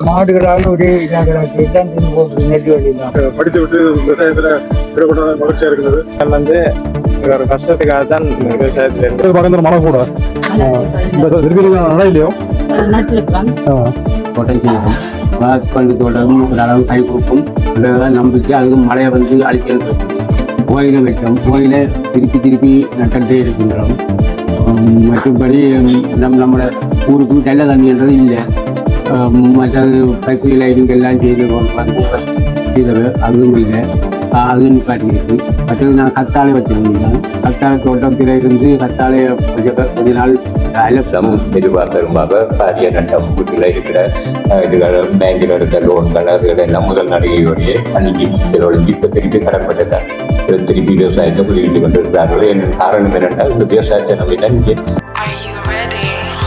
மாடுகளால் ஒரே இதாக தான் தின்னு போட்டு நெட்டு வழியெல்லாம் படித்து விட்டு விவசாயத்துல ஈடுபட்ட மகிழ்ச்சியா இருக்கிறது வந்து ஒரு கஷ்டத்துக்காக தான் விவசாயத்துல இருந்து பக்கத்துல மழை கூட திருப்பி நட இல்லையோ நட்டிருக்கிறோம் தோட்டம் செய்யணும் வாழைப்பண்டு தோட்டம் ஒரு அளவு கை கொடுக்கும் அதெல்லாம் நம்பிக்கை அதுக்கு மழையை வந்து அழிக்கிறது கோயிலை வைக்கும் கோயிலை திருப்பி திருப்பி நட்டே இருக்கின்றோம் உம், மற்றபடி நம் நம்மளோட ஊருக்கு நல்ல தண்ணின்றது இல்லை உம், மற்றது பைப்பு லைட்டிங் எல்லாம் செய்து வந்து செய்தது அதுவும் இல்லை ஆஹ் அது நிப்பாட்டிருக்கு மற்றது நான் கத்தாழை வச்சிருந்தேன் கத்தாழை தோட்டத்தில் இருந்து கத்தாழை கொஞ்ச கொஞ்ச நாள் அலட்சம் மெதுவாக பெரும்பாக பாரிய நட்டம் வீட்டில் இருக்கிற அஹ், இதுகள் பேங்கில் இருக்க லோன்கள் அதுகள் எல்லாம் முதல் நடிகையோடைய அன்னைக்கு செலவழிஞ்சு இப்போ திருப்பி கடன்பட்டதான் திருப்பி விவசாயத்தை முதலீட்டு கொண்டிருக்கிறார்கள் என் காரணம் என்னென்றால் இந்த விவசாயத்தை நம்பிதான் இங்கே Are you ready?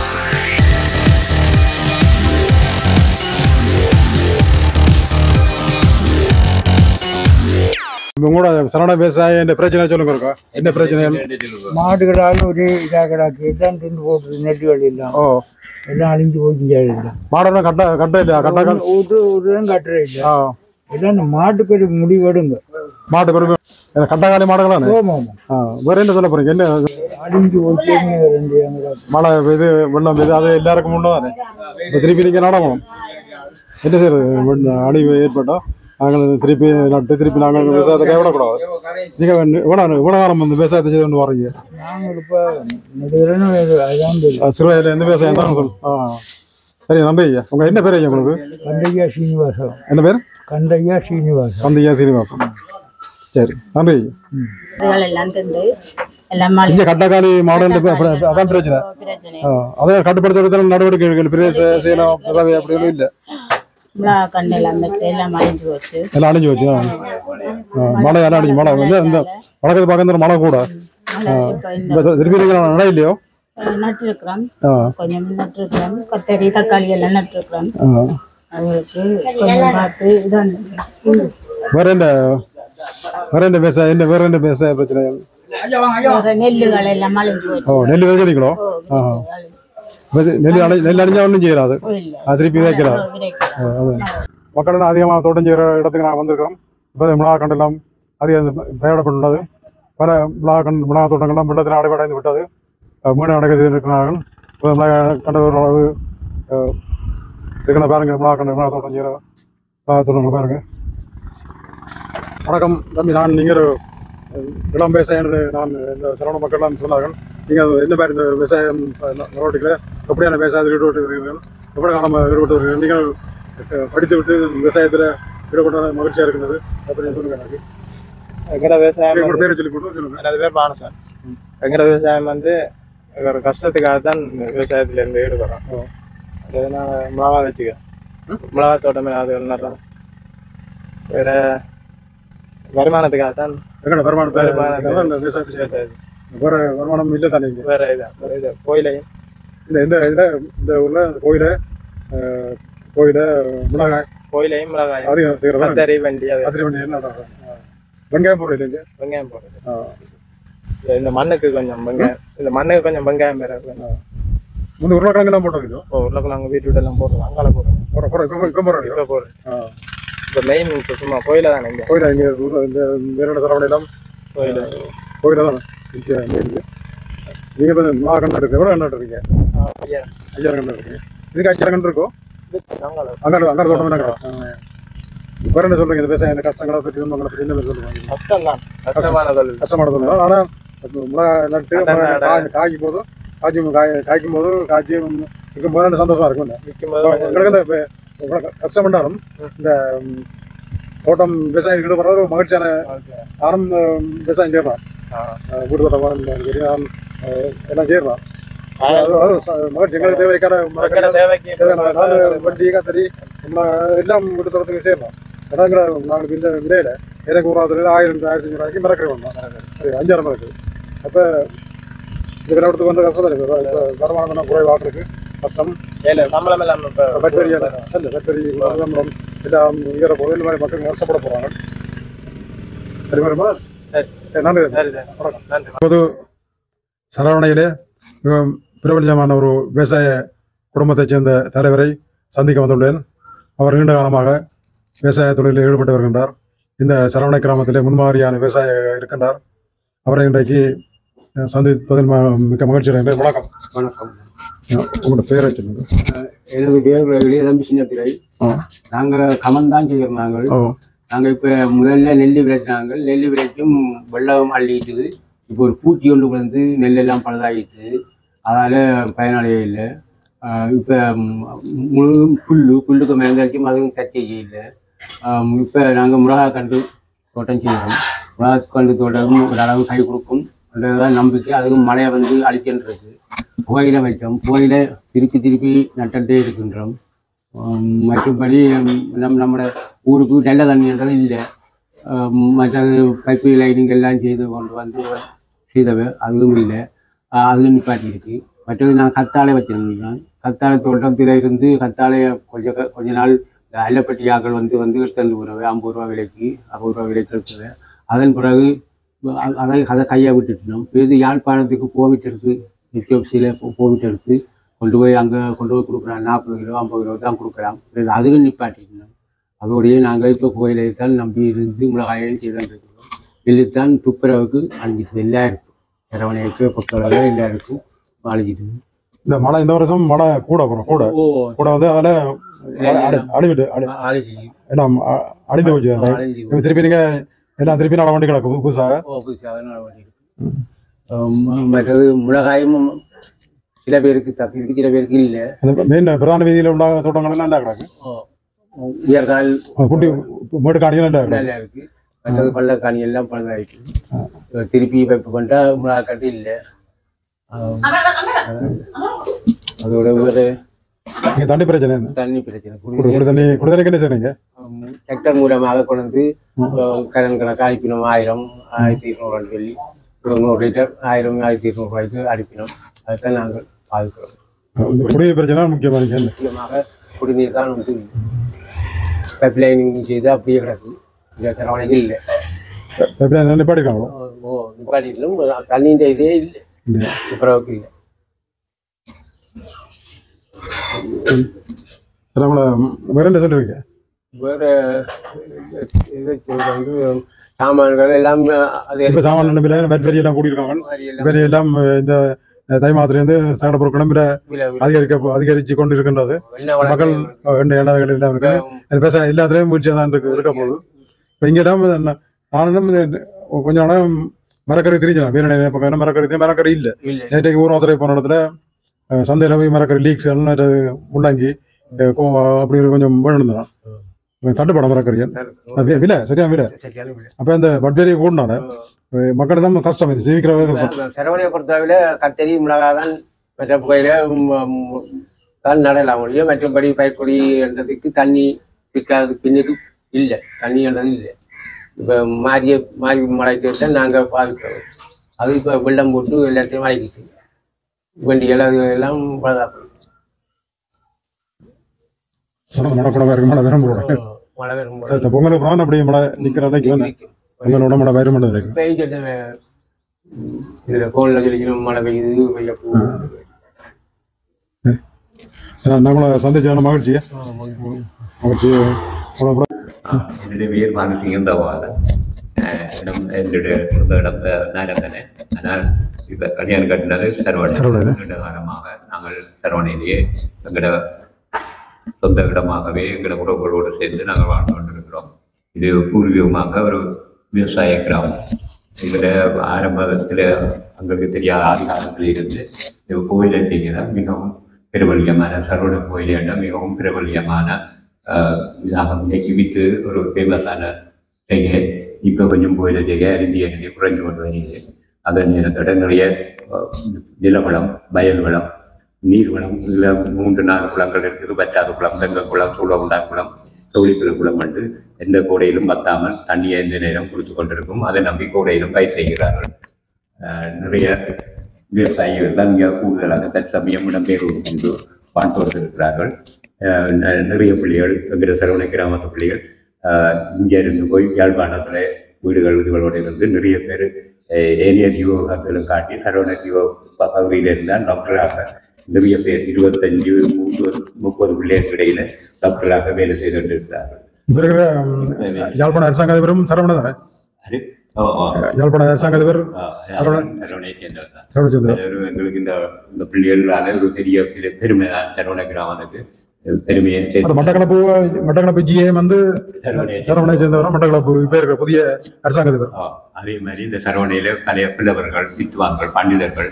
உங்களோட சரண விவசாயம் என்ன பிரச்சனை சொல்லுங்க இருக்கா என்ன பிரச்சனை மாடுகளால் ஒரே இதாக கிடக்கு தான் தின்னு போட்டு நெட்டு வழியெல்லாம் ஓ எல்லாம் அழிஞ்சு போச்சு மாடெல்லாம் கட்ட கட்ட இல்லையா கட்ட ஒரு ஒரு தான் கட்டுற இல்லை ஆ எல்லாம் இந்த மாட்டுக்கு ஒரு முடிவெடுங்க மாட்டு கொடுக்கும் கட்டக்காலி மாடுகளானே ஆமாம் ஆ வேற என்ன சொல்ல போறீங்க என்ன அழிஞ்சு போச்சுன்னு ரெண்டு எங்களை மழை பெய்து வெள்ளம் பெய்து அது எல்லாருக்கும் முன்னே தானே இப்போ திருப்பி நீங்கள் நடக்கணும் என்ன செய்யறது வெள்ள- அழிவு ஏற்பட்டா நாங்கள் திருப்பி நட்டு திருப்பி நாங்கள் விவசாயத்தை கைவிடக்கூடாது நீங்கள் இவ்வளோ இவ்வளோ காலம் வந்து விவசாயத்தை செய்து கொண்டு வரீங்க நாங்கள் இப்போ நடுவரணும் அதான் தெரியும் அஹ் சிறு வயதில் எந்த விவசாயம் தான் சொல் ஆ சரி நம்பி ஐயா உங்கள் என்ன பேர் ஐயா உங்களுக்கு கண்டையா சீனிவாசம் என்ன பேர் கண்டையா சீனிவாசம் சந்தையா சீனிவாசன் சரி நன்றி ஐயா இதுகள் எல்லாம் திண்டு எல்லாம் மழை இங்கே கட்டக்காலி மாடல் அதான் பிரச்சனை பிரச்சனை ஆ, அதை கட்டுப்படுத்துறதுல நடவடிக்கை எடுக்கணும் பெரிய செ- செய்யணும் உதவி அப்படி ஒன்றும் இல்லை மிளகா கண்டு எல்லாம் வச்சு எல்லாம் மறைஞ்சு போச்சு எல்லாம் அழிஞ்சு வச்சு ஆ. ஆ, மழை எல்லாம் அடிச்சு மழை வந்து இந்த வடக்கு பக்கம் மழை கூட மழை இப்போ இந்த இப்ப திருப்பி நீங்கள் நட இல்லையோ நட்டிருக்கிறோம் ஆ கொஞ்சம் நட்டிருக்கிறோம் கத்தரி தக்காளி எல்லாம் நட்டிருக்கிறோம் ஆ. அவங்களுக்கு கொஞ்சம் பார்த்து இதான் வேற என்ன வேற என்ன விவசாயம் என்ன வேற என்ன விவசாய பிரச்சனை வேற நெல்லுகள் எல்லாம் மலைஞ்சு போச்சு ஓ நெல் விதைக்கிறீங்களோ ஆ விதை- நெல் அழி நெல் அழிஞ்சா ஒன்றும் செய்யறாது இல்லை அது திருப்பி விதைக்கிறாது ஆ, அது மக்கள் எல்லாம் அதிகமாக தோட்டம் செய்கிற இடத்துக்கு நாங்கள் வந்திருக்கிறோம் இப்போ மிளகா கண்டெல்லாம் அதிகம் பெயரிடப்பட்டுள்ளது பல மிளகா கண்டு மிளகா தோட்டங்கள்லாம் வெள்ளத்தில் அடைவடைந்து விட்டது அஹ் மீண்டும் அடக்க செய்திருக்கிறார்கள் இப்போ மிளகா கண்ட ஒரு அளவு அஹ், இருக்குன்னு பாருங்க மிளகா கண்ட மிளகா தோட்டம் செய்கிற மிளகா தோட்டங்கள் பாருங்க வணக்கம் தம்பி நான் நீங்கள் ஒரு அஹ், இளம் விவசாயம்னு நான் இந்த சிரவண மக்கள்லாம் சொன்னார்கள் நீங்கள் என்ன மாதிரி இந்த விவசாயம் நடவடிக்கையில் எப்படியான விவசாயத்தில் ஈடுபட்டு இருக்கிறீர்கள் எவ்வளோ காலமாக ஈடுபட்டு வருகிறீர்கள் நீங்கள் அஹ், படித்து விட்டு விவசாயத்தில் ஈடுபட்ட மகிழ்ச்சியாக இருக்கிறது அப்படின்னு சொல்லுங்க எனக்கு எங்கட விவசாயம் உங்களோட வந்து- பேரை சொல்லி போட்டு சொல்லுங்க எனது பேர் பானசார் எங்கட விவசாயம் வந்து ஒரு கஷ்டத்துக்காக தான் விவசாயத்துல இருந்து ஈடுபடுறோம் அது நான் மிளகா வச்சுக்க மிளகா தோட்டமே அது நடுறோம் வேற வருமானத்துக்காக தான் எங்களோட வருமானத்தை வருமானத்தை- இந்த விவசாயத்தை செய்ய விவசாயம் வேற வருமானம் இல்லை தானே இங்க? வேற இது வேற இது கோயிலையும் இந்த இந்த இதில் இந்த ஊரில் கோயிலை அஹ், கோயிலை மிளகாய் கோயிலையும் மிளகாயும் அதிகம் செய்கிறதா கத்தரி வண்டி அது அதிரி வண்டி என்ன நடக்கும்? ஆ. வெங்காயம் போடுறது இல்லைங்க வெங்காயம் போடுறது ஆ. இந்த- இந்த மண்ணுக்கு கொஞ்சம் வெங்காயம் இந்த மண்ணுக்கு கொஞ்சம் வெங்காயம் வேற இருக்கு. முந்தி உருளைக்கிழங்குலாம் போடுறீங்க இப்போ உருளைக்கிழங்கு வீட்டு வீட்டு எல்லாம் போடுறோம் அங்கால போடுறோம் போடுற போடுற இப்போ இப்போ போடுறீங்க இப்போ போடுறோம் ஆ. இப்போ மெயின் இப்போ சும்மா கோயில தானே இங்க கோயிலை இங்கே ஊர்ல இந்த வேற சரவணையெல்லாம் கோயில கோயில தான் நீங்கள் இப்போ மிளகா கண்டு இருக்கு எவ்வளோ கண்டு இருக்கீங்க ஐயா ஐயாயிரம் கண்டு இருக்கு இதுக்கு ஐயாயிரம் கண்டு இருக்கும் அங்கால அங்கே அங்கே தோட்டம் என்ன வேற என்ன சொல்றீங்க இந்த விவசாயம் இந்த கஷ்டங்களை பற்றி துன்பங்களை பற்றி என்ன சொல்லுவாங்க கஷ்டம் தான் கஷ்டமான தொழில் கஷ்டமான தொழில் ஆனால் மிளகா நட்டு அதான் மிளகா அதான். காய் காய்க்கும் போது காய்ச்சி காய் காய்க்கும் போது காய்ச்சி இருக்கும் போது எனக்கு சந்தோஷமா இருக்கும் விற்கும் போது கொஞ்சம் உங்களுக்கு இந்த இப்ப இவ்வளவு கஷ்டம் பண்ணாலும் இந்த ம், தோட்டம் விவசாயம் ஈடுபடுறது ஒரு மகிழ்ச்சியான நானும் ம், விவசாயம் செய்யலாம் ஆ. வீடு தோட்டம் சரி நான் அஹ், எல்லாம் செய்யலாம் அது அது ச- மகிழ்ச்சி எங்களுக்கு தேவைக்கான இருக்கிற மரக்கறிகள் தேவைக்கு தேவையான நாலு வண்டி கத்தரி நம்ம எல்லாம் வீட்டு தோட்டத்துக்கு செய்யலாம் இடங்கிற நாங்களுக்கு இந்த விலையில எனக்கு ஒரு ஆயிரத்தி ஆயிரம் ஆயிரத்தி ஐநூறு ரூபாய்க்கு மரக்கறி வேணும் அது அஞ்சாயிரம் மரக்கறி அப்போ இந்த விளையாட்டுக்கு வந்து கஷ்டம் தான் இருக்கு இப்ப வருமானம் குறைவாக இருக்கு கஷ்டம் இல்ல சம்பளம் இல்லாம இப்ப வெட்டரி இல்லை வெட்டரி விளம்பரம் எல்லாம் உயர போது இந்த மாதிரி மக்கள் கஷ்டப்பட போறாங்க சரி வருமா சரி. சரி, நன்றி சரி சரி நன்றி பொது சரவணையிலே மிகவும் பிரபலமான ஒரு விவசாய குடும்பத்தைச் சேர்ந்த தலைவரை சந்திக்க வந்துள்ளேன் அவர் நீண்ட காலமாக விவசாய தொழிலில் ஈடுபட்டு வருகின்றார் இந்த சரவணை கிராமத்திலே முன்மாதிரியான விவசாய இருக்கின்றார் அவரை இன்றைக்கு அஹ், சந்திப்பதில் ம- மிக்க மகிழ்ச்சி அடைகின்றேன் வணக்கம் வணக்கம் அஹ், உங்களோட பேரை சொல்லுங்க எனது பேர் இளம்பி சின்னத்திரை ஆ. நாங்கள் கமன் தான் செய்கிறோம் நாங்கள் ஓ நாங்கள் இப்போ முதல்ல நெல் விளைச்சினாங்க நெல் விளைச்சும் வெள்ளம் அள்ளிட்டுது இப்போ ஒரு பூச்சி ஒன்று விழுந்து நெல்லெல்லாம் பழுதாகிட்டு அதால் பயனடைய இல்லை இப்போ முழு புல்லு புல்லுக்கு மறந்தாச்சும் அதுவும் தச்சை இல்லை இப்போ நாங்கள் மிளகா கண்டு தோட்டம் செய்கிறோம் மிளகா கண்டு தோட்டம் ஒரு அளவு கை கொடுக்கும் அதுதான் நம்பிக்கை அதுவும் மழையை வந்து அழிக்கின்றது புகையில வைத்தோம் புகையில திருப்பி திருப்பி நட்டுட்டே இருக்கின்றோம் ஆம், மற்றபடி ம், நம் நம்மட ஊருக்கு நல்ல தண்ணின்றது இல்லை ஆம், மற்றது பைப்பு லைனிங் எல்லாம் செய்து கொண்டு வந்து செய்தவை அதுவும் இல்லை ஆ, அதுவும் நிப்பாட்டி இருக்கு மற்றது நான் கத்தாழை வச்சிருந்தேன் கத்தாழை தோட்டத்தில் இருந்து கத்தாழையை கொஞ்ச க- கொஞ்ச நாள் இந்த அல்லப்பட்டி ஆக்கள் வந்து வந்து எடுத்துட்டு போகிறவை ஐம்பது ரூபா விலைக்கு அறுபது ரூபா விலைக்கு எடுத்தவை அதன் பிறகு அ- அதை அதை கையை விட்டுட்டோம் இது யாழ்ப்பாணத்துக்கு கோவிட் எடுத்து எத்தியோப்சியில் கோவிட் எடுத்து கொண்டு போய் அங்கே கொண்டு போய் கொடுக்குறாங்க நாற்பது கிலோ ஐம்பது கிலோ தான் கொடுக்குறான் இது அதுவும் நிப்பாட்டிக்கணும் அதோடய நாங்கள் இப்போ கோயிலை தான் நம்பி இருந்து மிளகாயும் செய்தான் இருக்கிறோம் இல்லைத்தான் துப்புரவுக்கு அழிஞ்சிட்டு எல்லாருக்கும் இரவணைக்கு பொக்களவு எல்லாருக்கும் அழிஞ்சிட்டு இந்த மழை இந்த வருஷம் மழை கூட போகிறோம் கூட ஓ கூட வந்து அதில் அடிவிட்டு அடி அழிஞ்சி எல்லாம் அ- அழிந்து போச்சு அந்த அழிஞ்சி இப்ப திருப்பி நீங்க எல்லாம் திருப்பி நட வண்டி கிடக்கும் புதுசாக ஓ புதுசாக நடவடிக்கை இருக்கு ஆம், மற்றது மிளகாயும் சில பேருக்கு தப்பி இருக்கு சில பேருக்கு இல்லை அந்த மெயின் பிரதான வீதியில் உள்ள தோட்டங்கள் எல்லாம் நல்லா கிடக்கு உயர்கால் குட்டி மேடு காணிகள் நல்லா கிடக்கு நல்லா இருக்கு மற்றது பள்ளக்காணி எல்லாம் பழுதாயிட்டு இப்ப திருப்பி வைப்பு பண்ணிட்டா மிளகா கட்டு இல்லை அதோட வேறு இங்க தண்ணி பிரச்சனை என்ன தண்ணி பிரச்சனை குடி குடிநீர் குடி தண்ணி குடி தண்ணிக்கு என்ன செய்றீங்க டிராக்டர் மூலமாக கொண்டு வந்து கடன் கணக்கு அனுப்பினோம் ஆயிரம் ஆயிரத்தி இருநூறு சொல்லி ஒரு நூறு லிட்டர் ஆயிரம் ஆயிரத்தி இருநூறு ரூபாய்க்கு அனுப்பினோம் அதுதான் நாங்கள் பாதிக்கிறோம் இந்த குடி பிரச்சனை முக்கியமா இருக்கு என்ன? முக்கியமாக குடிநீர் தான் வந்து பைப் லைனிங் செய்து அப்படியே கிடக்கு இந்த தரவணைக்கு இல்லை எப்படி என்ன நிப்பாட்டிருக்காங்களோ ஓ நிப்பாட்டிலும் தண்ணின்ற இதே இல்லை இல்லையா துப்புரவுக்கு இல்லை சரி உங்களை வேற என்ன சொல்லிருக்கீங்க வேறு இது வந்து சாமான்கள் எல்லாம் அது இப்ப சாமான் நிலைமையில வெற்றி எல்லாம் கூடியிருக்காங்க மாதிரி எல்லாம் வெற்றி எல்லாம் இந்த தை மாதத்திலிருந்து சகல பொருட்களும் விலை விலை அதிகரிக்க அதிகரிச்சு கொண்டு இருக்கின்றது என்ன மக்கள் வளர்க்க எண்ணெய் எண்ணெய்கள் எல்லாம் இருக்கு அது பேச எல்லாத்துலேயும் முயற்சியாக தான் இருக்கு இருக்க போகுது இப்போ இங்கே எல்லாம் என்ன- நானும் இந்த கொஞ்ச நாளாக மரக்கறி தெரிஞ்சலாம் வீரனை பக்கம் மரக்கறி தெரியும் மரக்கறி இல்லை இல்லை நேற்றைக்கு ஊர்வலத்துறை போன இடத்துல அஹ், சந்தையில போய் மரக்கறி லீக்ஸ் எல்லாம் உள்ளாங்கி அஹ், கோ- அப்படி ஒரு கொஞ்சம் வேணுந்தான் தட்டுப்படம் மரக்கறிகள் அது வி- விலை சரியா விலை சரியான விலை அப்போ இந்த பட்வேரி கூடினால மக்கள் தான் கஷ்டம் இது சேவிக்கிறவே கஷ்டம் சரவணையை பொறுத்தவரையில கத்தரி மிளகாய் தான் மற்ற புகையில தான் நடலாம் ஒழிய மற்றபடி பயிர்கொடி என்றதுக்கு தண்ணி விற்காததுக்கு பின்னுக்கு இல்லை தண்ணி என்றது இல்லை இப்போ மாறிய மாறி மழை தான் நாங்கள் பாதிக்கிறோம் அது இப்போ வெள்ளம் போட்டு எல்லாத்தையும் மழைக்கிட்டு வண்டிகள் அது எல்லாம் பழுதா போயிடுது. நடக்கூட இருக்கு மழை வரும் கூட மழை வரும் போது இந்த பொங்கல் அப்புறம் அப்படியே மழை நிற்கிற அன்னைக்கு வந்து பொங்கலோட மழை வரும் இருக்கு பெய்ஞ்சிட்டு இதில் ஃபோனில் சொல்லிக்கணும் மழை பெய்யுது பெய்ய போகுது நம்மளை சந்திச்சான மகிழ்ச்சி மகிழ்ச்சி அவ்வளோ என்னுடைய பேர் மானசிங்கம் தவாத இடம் என்னுடைய சொந்த இடம் அஹ், நாரந்தனை ஆனால் இப்போ கல்யாணம் கட்டினது சரவணன் சரவணன். நீண்ட காலமாக நாங்கள் சரவணையிலேயே எங்களோட சொந்த இடமாகவே எங்களோட உறவுகளோடு சேர்ந்து நாங்கள் வாழ்ந்து கொண்டிருக்கிறோம் இது பூர்வீகமாக ஒரு விவசாய கிராமம் இதில் ஆரம்பத்தில் எங்களுக்கு தெரியாத ஆதி காலத்தில் இருந்து இந்த கோயிலை செய்கிற மிகவும் பிரபல்யமான சரவண கோயிலேண்ட மிகவும் பிரபல்யமான ஆஹ், இதாக ஜெயிவித்து ஒரு ஃபேமஸான செய்கை இப்போ கொஞ்சம் கோயிலை செய்கை அருந்தி அருந்தி குறைஞ்சு கொண்டு வருகிறது அதன் நேரத்தோட நிறைய ஆஹ், நிலவளம் வயல் வளம் நீர் வளம் இதில் மூன்று நாலு குளங்கள் இருக்குது பற்றாத குளம் தெங்க குளம் சூழகுண்டா குளம் தோழிக்குள குளம் வந்து எந்த கோடையிலும் பத்தாமல் தண்ணியை எந்த நேரம் கொடுத்து கொண்டிருக்கும் அதை நம்பி கோடையிலும் பயிர் செய்கிறார்கள் ஆஹ், நிறைய விவசாயிகள் தான் இங்கே கூடுதலாக தற்சமயம் இடம்பெயர்வு கொண்டு வாழ்ந்து வருகிறார்கள் ஆஹ் ந- நிறைய பிள்ளைகள் எங்கிற சரவண கிராமத்து பிள்ளைகள் ஆஹ் இங்கே இருந்து போய் யாழ்ப்பாணத்தில் வீடுகள் இதுகளோட இருந்து நிறைய பேர் ஏனிய ஜீவோகத்திலும் காட்டி சரவண ஜீவோ பகுதியில் இருந்தால் டாக்டராக நிறைய பேர் இருபத்தஞ்சு முப்பது முப்பது பிள்ளைகளுக்கு இடையில டாக்டராக வேலை செய்து கொண்டிருக்கிறார்கள் இப்ப இருக்கிற ம், யாழ்ப்பாண அரசாங்க அதிபரும் சரவண தானே அது ஓ, ஓ, யாழ்ப்பாண அரசாங்க அதிபர் ஆ, சரவணன். சரவணை சேர்ந்தவர் தான் சரவணச்சந்திரன் அதாவது எங்களுக்கு இந்த இந்த பிள்ளைகளால ஒரு பெரிய பெரிய பெருமை தான் சரவண கிராமத்துக்கு பெருமையை அந்த சேர்த்து மட்டக்களப்பு மட்டக்களப்பு ஜிஏஎம் வந்து சரவணையை சரவணை சேர்ந்தவரும் மட்டக்களப்பு இப்ப இருக்கிற புதிய அரசாங்க அதிபர் ஆ, அதே மாதிரி இந்த சரவணையில பழைய பிள்ளவர்கள் வித்துவான்கள் பண்டிதர்கள்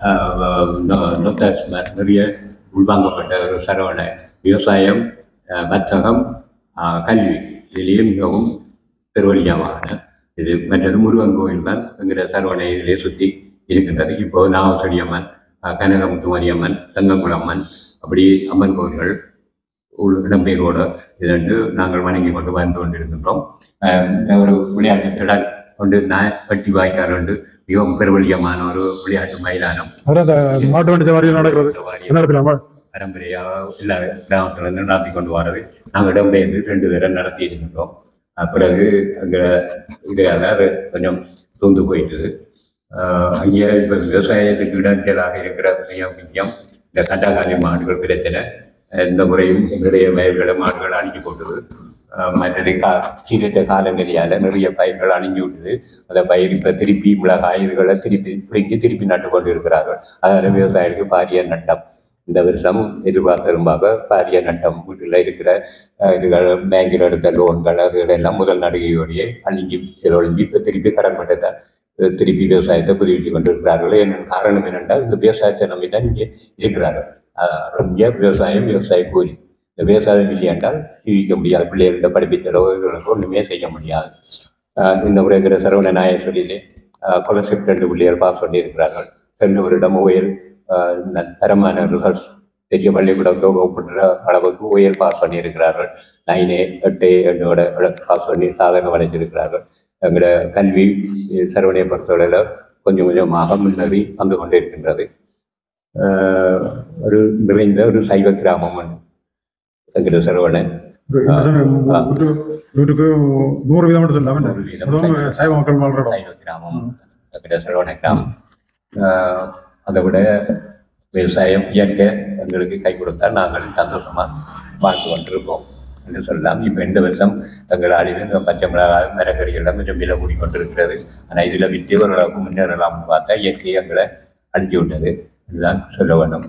ஆஹ், நொ- நொத்தாஸ்மர் நிறைய உள்வாங்கப்பட்ட ஒரு சரவணை விவசாயம் ஆஹ், வர்த்தகம் ஆஹ், கல்வி இதிலேயே மிகவும் பெருவழியமான இது மற்றது முருகன் கோயில் தான் என்கிற சரவணையிலே சுற்றி இருக்கின்றது இப்போ நாவசடி அம்மன் ஆஹ், கனகமுத்துமாரியம்மன் தங்கங்குளம்மன் அப்படி அம்மன் கோயில்கள் உள் இடம்பெயர்வோடு இதென்று நாங்கள் வணங்கி கொண்டு வந்து கொண்டிருக்கின்றோம் ஆஹ் ஒரு விளையாட்டு திடல் கொண்டு நான் வெட்டி வாய்க்கால் உண்டு மிகவும் பெருவழியமான ஒரு விளையாட்டு மைதானம் அதான் அந்த மாட்டு வண்டி சவாரியில் நடக்கிறது என்ன இடத்துல பரம்பரையாக எல்லா கிராமத்திலிருந்து நடத்தி கொண்டு வரது நாங்கள் இடம்பெயர்ந்து ரெண்டு தடவை நடத்தி இருக்கின்றோம் அஹ் பிறகு அங்கே இது அதாவது கொஞ்சம் தூந்து போயிட்டுது ஆஹ் அங்கே இப்போ விவசாயத்துக்கு இடைஞ்சலாக இருக்கிற மிக முக்கியம் இந்த கட்டாக்காலி மாடுகள் பிரச்சனை இந்த முறையும் நிறைய வயல்களை மாடுகள் அழிஞ்சு போட்டுது ஆஹ் மற்றது கா சீரற்ற காலநிலையால நிறைய பயிர்கள் அழிஞ்சு விட்டுது அந்த பயிர் இப்போ திருப்பி மிளகாய் இதுகளை திருப்பி பிடிங்கி திருப்பி நட்டு கொண்டு இருக்கிறார்கள் அதனால விவசாயிகளுக்கு பாரிய நட்டம் இந்த வருஷம் எதிர்பார்த்தரும்பாக பாரிய நட்டம் வீட்டில் இருக்கிற அஹ், இதுகள் பேங்கில் எடுத்த லோன்கள் அதுகள் எல்லாம் முதல் நடிகையோடையே அழிஞ்சு செலவழிஞ்சு இப்போ திருப்பி கடன் பட்டத்தை அஹ், திருப்பி விவசாயத்தை புதுப்பித்து கொண்டிருக்கிறார்கள் என்ன காரணம் என்னென்றால் இந்த விவசாயத்தை நம்பி தான் இங்கே இருக்கிறார்கள் அஹ், இங்கே விவசாயம் விவசாய கூலி இந்த விவசாயம் இல்லை என்றால் ஜீவிக்க முடியாது பிள்ளைகளிட படிப்பித்தலோ இதுகளுக்கு ஒன்றுமே செய்ய முடியாது அஹ், இந்த முறை இருக்கிற சரவண நாயேஸ்வரியிலே ஸ்காலர்ஷிப் ரெண்டு பிள்ளைகள் பாஸ் பண்ணியிருக்கிறார்கள் சென்ற வருடம் உயர் அஹ், ந- தரமான ரிசல்ட்ஸ் பெரிய பள்ளிக்கூடம் ஒப்பிடுற அளவுக்கு உயர் பாஸ் பண்ணியிருக்கிறார்கள் நைனு எட்டு என்னோட பாஸ் பண்ணி சாதனை அடைஞ்சிருக்கிறார்கள் எங்களோட கல்வி அஹ், சரவணையை பொறுத்தவரையில் கொஞ்சம் கொஞ்சமாக முன்னேறி வந்து கொண்டிருக்கின்றது அஹ், ஒரு நிறைந்த ஒரு சைவ கிராமம் என்கிற சரவணன் இந்த சமயம் நூற்று நூற்றுக்கு நூறு வீதம் மட்டும் சொல்லலாம் நூறு வீதம். அதுவும் சைவ மக்கள் வாழ்ற இடம் சைவ கிராமம் என்கிற சரவண கிராமம் அஹ், அதை விட விவசாயம் இயற்கை எங்களுக்கு கை கொடுத்தால் நாங்கள் சந்தோஷமா வாழ்ந்து கொண்டிருப்போம் என்று சொல்லலாம் இப்போ இந்த வருஷம் எங்கள் ஆடியில் இந்த பச்சை மிளகாய் மரக்கறி எல்லாம் கொஞ்சம் விலை கூடி கொண்டிருக்கிறது ஆனால் இதில் வித்து ஓரளவுக்கு முன்னேறலாம் பார்த்தா இயற்கை எங்களை அழிஞ்சு விட்டது இதுதான் சொல்ல வேண்டும்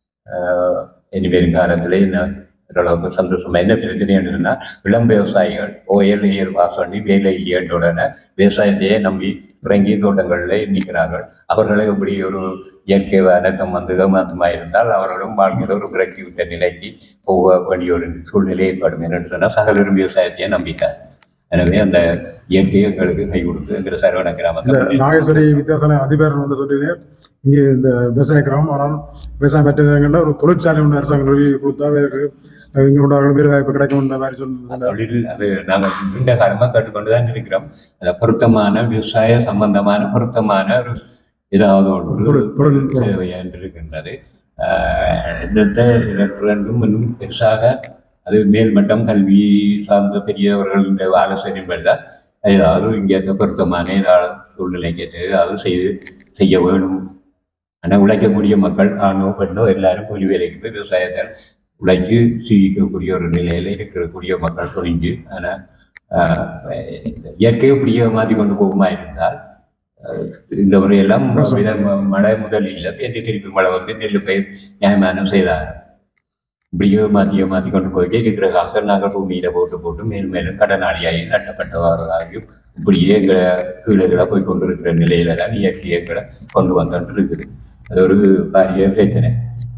ஆஹ் இனி வரும் காலத்தில் என்ன ஓரளவுக்கு சந்தோஷமா என்ன பிரச்சனை என்னன்னா இளம் விவசாயிகள் ஓயல் ஏர் வாசனி வேலை இல்லையன்ற உடனே விவசாயத்தையே நம்பி இறங்கி தோட்டங்களில் நிற்கிறார்கள் அவர்களை இப்படி ஒரு இயற்கை வணக்கம் வந்து ஏமாத்தமாக இருந்தால் அவர்களும் வாழ்க்கையில் ஒரு விரக்கி விட்ட நிலைக்கு போக வேண்டிய ஒரு சூழ்நிலை ஏற்படும் என்னன்னு சொன்னால் சகலரும் விவசாயத்தையே நம்பிட்டார் எனவே அந்த இயற்கையை எங்களுக்கு கை கொடுத்து என்கிற சரவண இந்த கிராமத்தில் நாகேஸ்வரி வித்தியாசன அதிபர் வந்து சொல்றீங்க இங்கே இந்த விவசாய கிராமம் ஆனால் விவசாயம் பெற்ற நேரங்களில் ஒரு தொழிற்சாலை ஒன்று அரசாங்கம் நிறுவி கொடுத்தா வேறு இங்கே கொண்டாடுற வேறு வாய்ப்பு கிடைக்கும்ன்ற மாதிரி சொன்னாங்க தொழில் அது நாங்கள் நீண்ட காலமாக கேட்டுக்கொண்டு தான் இருக்கிறோம் அந்த பொருத்தமான விவசாய சம்பந்தமான பொருத்தமான ஒரு ஏதாவது ஒரு தொழில், தொழில். தேவை என்று இருக்கின்றது ஆஹ் இந்த இதற்கு ரெண்டும் இன்னும் பெருசாக அது மேல்மட்டம் கல்வி சார்ந்த பெரியவர்களின் ஆலோசனைப்படி தான் ஏதாவது இங்கே பொருத்தமான ஏதாவது சூழ்நிலை கேட்டு ஏதாவது செய்து செய்ய வேணும் ஆனால் உழைக்கக்கூடிய மக்கள் ஆணோ பெண்ணோ எல்லாரும் கூலி வேலைக்கு போய் விவசாயத்தை உழைச்சு சீவிக்கக்கூடிய ஒரு நிலையில இருக்கக்கூடிய மக்கள் துணிஞ்சு ஆனால் இயற்கையை இப்படியே மாற்றி கொண்டு போகுமா இருந்தால் ஆஹ், இந்த முறையெல்லாம் வித மழை முதல் இல்லை பேருந்து திருப்பி மழை வந்து நெல் பயிர் நியாயமானம் செய்தார் இப்படியே மாற்றியோ மாற்றி கொண்டு போயிட்டு இருக்கிற காசை நாங்கள் பூமியில போட்டு போட்டு மேல் மேலும் கடனாளியாகி நட்டப்பட்டவர்களாகியும் இப்படியே எங்களை கீழே போய் கொண்டு இருக்கிற நிலையில தான் இயற்கையை எங்களை கொண்டு வந்துட்டு இருக்குது அது ஒரு பாரிய பிரச்சனை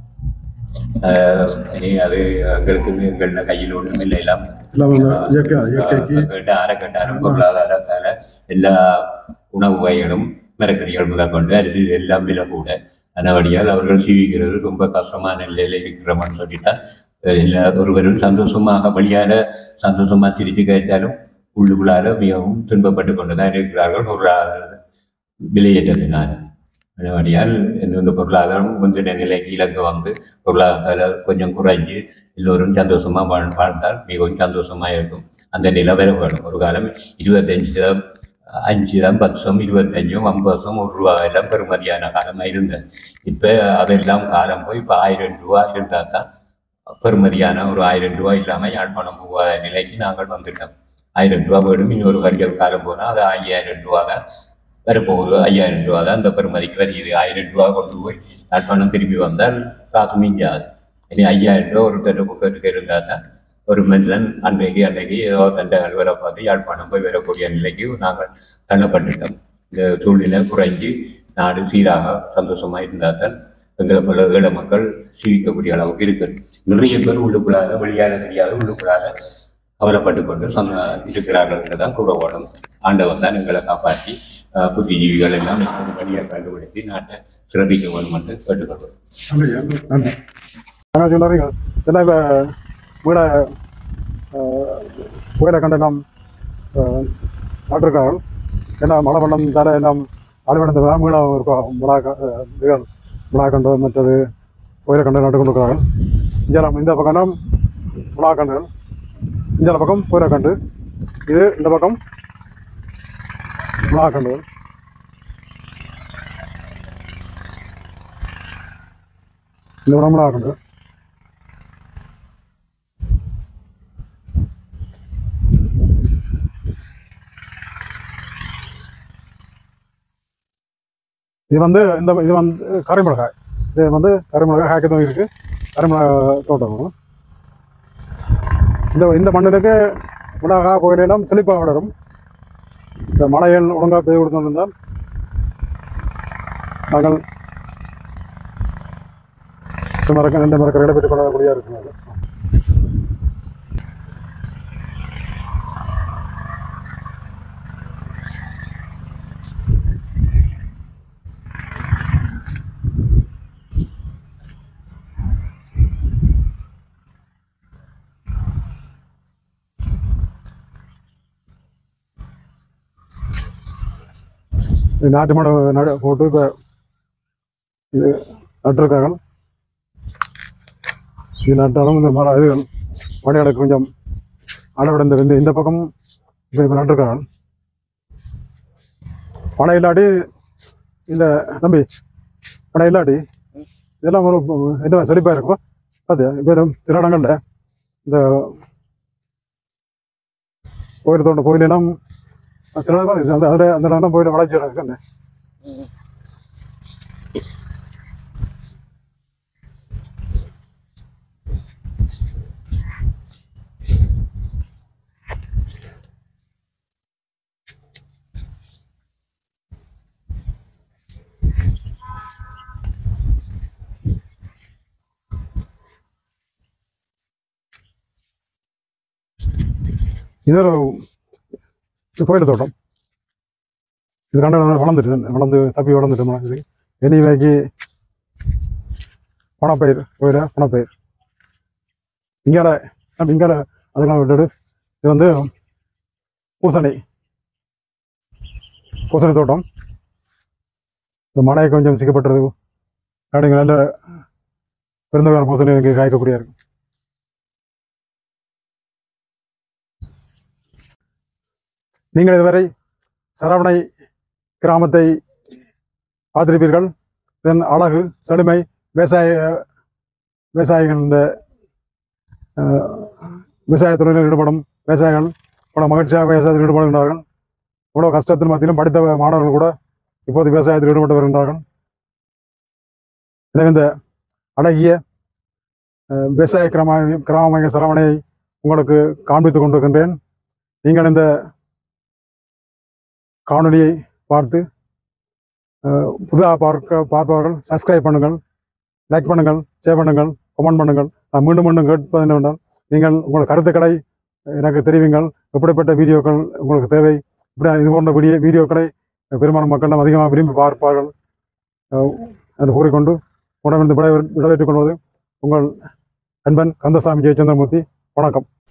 ஆஹ் இனி அது எங்களுக்கு எங்கள கையில் ஒன்றும் இல்லை எல்லாம் எல்லாம் வந்து இயற்கை இயற்கைக்கு கேட்ட அறக்கட்டாரும் பொருளாதாரத்தால எல்லா உணவு வகைகளும் மரக்கறிகள் முதல் கொண்டு அரிசி எல்லாம் விலை கூட அதனபடியால் அவர்கள் சீவிக்கிறது ரொம்ப கஷ்டமான நிலையில இருக்கிறோம்னு சொல்லிட்டா அஹ் எல்லா ஒருவரும் சந்தோஷமாக வழியால சந்தோஷமா திருச்சி கிடைத்தாலும் உள்ளுக்குள்ளால மிகவும் துன்பப்பட்டு கொண்டுதான் இருக்கிறார்கள் பொருளாதார விலையேற்றத்தினால் அதனபடியால் இந்த பொருளாதாரம் முந்தின நிலைக்கு இலக்கு வந்து பொருளாதார கொஞ்சம் குறைஞ்சு எல்லோரும் சந்தோஷமா வாழ் வாழ்ந்தால் மிகவும் சந்தோஷமா இருக்கும் அந்த நிலை வர வேணும் ஒரு காலம் இருபத்தஞ்சு சதம் அஞ்சு தான் பத்தும் இருபத்தஞ்சும் ஐம்பதும் ஒரு ரூபா எல்லாம் பெறுமதியான காலமாக இருந்தது இப்போ அதெல்லாம் காலம் போய் இப்போ ஆயிரம் ரூபா இருந்தால் தான் பெறுமதியான ஒரு ஆயிரம் ரூபா இல்லாமல் யாழ்ப்பாணம் போகாத நிலைக்கு நாங்கள் வந்துட்டோம் ஆயிரம் ரூபா வேணும் இன்னொரு வண்டியல் காலம் போனால் அது ஐயாயிரம் ரூபா தான் வரப்போகுது ஐயாயிரம் ரூபா தான் இந்த பெறுமதிக்கு வருகிறது ஆயிரம் ரூபா கொண்டு போய் யாழ்ப்பாணம் திரும்பி வந்தால் காசு மிஞ்சாது இனி ஐயாயிரம் ரூபா ஒரு தட்டு புக்கத்துக்கு இருந்தால் தான் ஒரு மனிதன் அன்றைக்கு அன்றைக்கு ஏதோ தண்டை வேலை பார்த்து யாழ்ப்பாணம் போய் வரக்கூடிய நிலைக்கு நாங்கள் தள்ளப்பட்டுட்டோம் இந்த சூழ்நிலை குறைஞ்சி நாடு சீராக சந்தோஷமா இருந்தால் தான் எங்களை போல ஏழை மக்கள் ஜீவிக்கக்கூடிய அளவுக்கு இருக்கு நிறைய பேர் உள்ளுக்குள்ளாக வெளியாக தெரியாத உள்ளுக்குள்ளாக கவலைப்பட்டு கொண்டு சொன்ன இருக்கிறார்கள் என்றுதான் கூற வேணும் ஆண்டவன் தான் எங்களை காப்பாற்றி அஹ், புத்திஜீவிகள் எல்லாம் இப்படி வழியை கண்டுபிடித்து நாட்டை சிறப்பிக்க வேணும் என்று கேட்டுக்கொள்வோம் நன்றி நன்றி நாங்கள் சொல்லுறீங்க எல்லாம் இப்போ வீட புயலை கண்டெல்லாம் நட்டிருக்கார்கள் ஏன்னா மழை வெள்ளம் தர எல்லாம் அலுவலகத்தை வீட ஒரு முடா இதுகள் முடா கண்டு மற்றது புயலை கண்டு நட்டு கொண்டிருக்கிறார்கள் இங்கே இந்த பக்கம் முடா கண்டுகள் இந்த பக்கம் புயலை கண்டு இது இந்த பக்கம் முடா கண்டுகள் இந்த பக்கம் முடா கண்டு இது வந்து இந்த இது வந்து கரிமிளகாய் இது வந்து கரிமிளகாய் ஹேக்கத்தும் இருக்குது கரிமிளகாய் தோட்டம் இந்த இந்த மண்ணுக்கு மிளகாய் கோயிலெல்லாம் செழிப்பாக வளரும் இந்த மழைகள் ஒழுங்காக பெய்து கொடுத்திருந்தால் நாங்கள் இந்த மரக்க இந்த மரக்கரை இடம்பெற்றுக் கொள்ளக்கூடியதாக இருக்கிறது இது நாட்டு மாடு நடு போட்டு இப்போ இது நட்டிருக்கார்கள் இது நட்டாலும் இந்த மரம் இது மணிகளுக்கு கொஞ்சம் அளவிட இந்த இந்த- இந்த பக்கம் இப்போ இப்போ நட்டிருக்கார்கள் பணம் இல்லாட்டி இந்த தம்பி பணம் இல்லாட்டி இதெல்லாம் ஒரு என்ன செழிப்பாக இருக்கும் அது இப்போ சில இடங்கள்ல இந்த கோயில் தோட்ட கோயிலெல்லாம் சில இடம் பாருங்க, அந்த அதில் அந்த இடம் கோயில் வளர்ச்சி இருக்குன்னு இது ஒரு இது கோயில் தோட்டம் இது கண்ட வளர்ந்துட்டு வளர்ந்து தப்பி வளர்ந்துட்டு மனது எனிவேக்கு பணப்பயிர் கோயில பணப்பயிர் இங்கால நம்ம இங்கால அதெல்லாம் விட்டுட்டு இது வந்து பூசணி பூசணி தோட்டம் இந்த மழை கொஞ்சம் சிக்கப்பட்டது காடுங்க நல்ல பெருந்தகார பூசணி எனக்கு காய்க்கக்கூடிய இருக்கு நீங்கள் இதுவரை சரவணை கிராமத்தை பார்த்திருப்பீர்கள் இதன் அழகு செழுமை விவசாய விவசாயிகள் இந்த அஹ், விவசாய தொழிலில் ஈடுபடும் விவசாயிகள் பல மகிழ்ச்சியாக விவசாயத்தில் ஈடுபடுகின்றார்கள் இவ்வளோ கஷ்டத்தின் மத்தியிலும் படித்த மாணவர்கள் கூட இப்போது விவசாயத்தில் ஈடுபட்டு வருகின்றார்கள் எனவே இந்த அழகிய அஹ், விவசாய கிராம கிராம சரவணையை உங்களுக்கு காண்பித்துக் கொண்டிருக்கின்றேன் நீங்கள் இந்த காணொளியை பார்த்து அஹ், புதிதாக பார்க்க பார்ப்பவர்கள் சப்ஸ்கிரைப் பண்ணுங்கள் லைக் பண்ணுங்கள் ஷேர் பண்ணுங்கள் கமெண்ட் பண்ணுங்கள் நான் மீண்டும் மீண்டும் கேட்பது என்னவென்றால் நீங்கள் உங்கள் கருத்துக்களை எனக்கு தெரிவிங்கள் எப்படிப்பட்ட வீடியோக்கள் உங்களுக்கு தேவை இப்படி இது போன்ற வீடியோ வீடியோக்களை பெரும்பாலும் மக்கள் அதிகமாக விரும்பி பார்ப்பார்கள் அஹ், என்று கூறிக்கொண்டு உடனிருந்து விடை விடைபெற்றுக் கொள்வது உங்கள் அன்பன் கந்தசாமி ஜெயச்சந்திரமூர்த்தி வணக்கம்